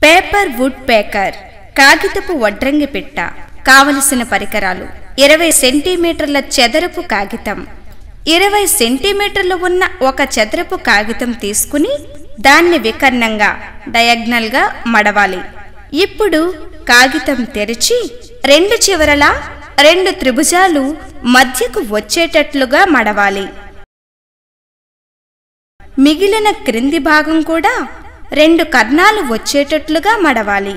paper would pecker కాగితపు వడ్రంగి పిట్ట కావలసిన పరికరాలు ఇరవై సెంటీమీటర్ల చదరపు కాగితం ఇరవై సెంటీమీటర్లు ఉన్న ఒక చదరపు కాగితం తీసుకుని దాన్ని వికర్ణంగా డయాగ్నల్గా మడవాలి ఇప్పుడు కాగితం తెరిచి రెండు చివరలా రెండు త్రిభుజాలు మధ్యకు వచ్చేటట్లుగా మడవాలి మిగిలిన క్రింది భాగం కూడా రెండు కర్ణాలు వచ్చేటట్లుగా మడవాలి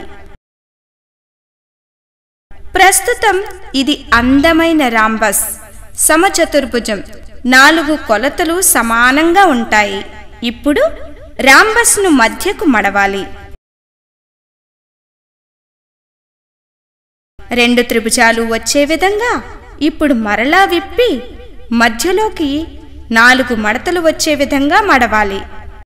ప్రస్తుతం ఇది అందమైన రాంబస్ సమచతుర్భుజం నాలుగు కొలతలు సమానంగా ఉంటాయి ఇప్పుడు రాంబస్ను మధ్యకు మడవాలి రెండు త్రిభుజాలు వచ్చే విధంగా ఇప్పుడు మరలా విప్పి మధ్యలోకి నాలుగు మడతలు వచ్చే విధంగా మడవాలి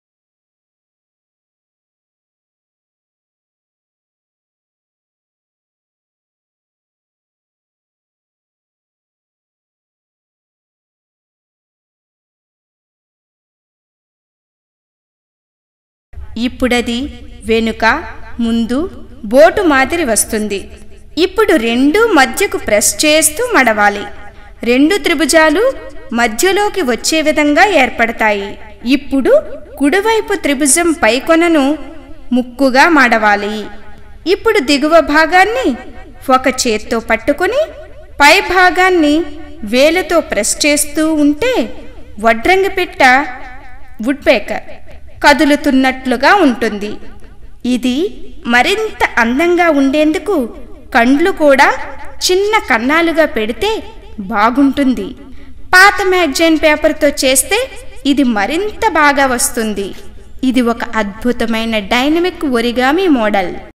ఇప్పుడది వెనుక ముందు బోటు మాదిరి వస్తుంది ఇప్పుడు రెండు మధ్యకు ప్రెస్ చేస్తూ మడవాలి రెండు త్రిభుజాలు మధ్యలోకి వచ్చే విధంగా ఏర్పడతాయి ఇప్పుడు కుడివైపు త్రిభుజం పైకొనను ముక్కుగా మడవాలి ఇప్పుడు దిగువ భాగాన్ని ఒక చేత్తో పట్టుకొని పై భాగాన్ని వేలుతో ప్రెస్ చేస్తూ ఉంటే వడ్రంగి పిట్ట వుడ్ పేకర్ కదులుతున్నట్లుగా ఉంటుంది ఇది మరింత అందంగా ఉండేందుకు కండ్లు కూడా చిన్న కన్నాలుగా పెడితే బాగుంటుంది పాత మ్యాగజైన్ పేపర్తో చేస్తే ఇది మరింత బాగా వస్తుంది ఇది ఒక అద్భుతమైన డైనమిక్ ఒరిగామి మోడల్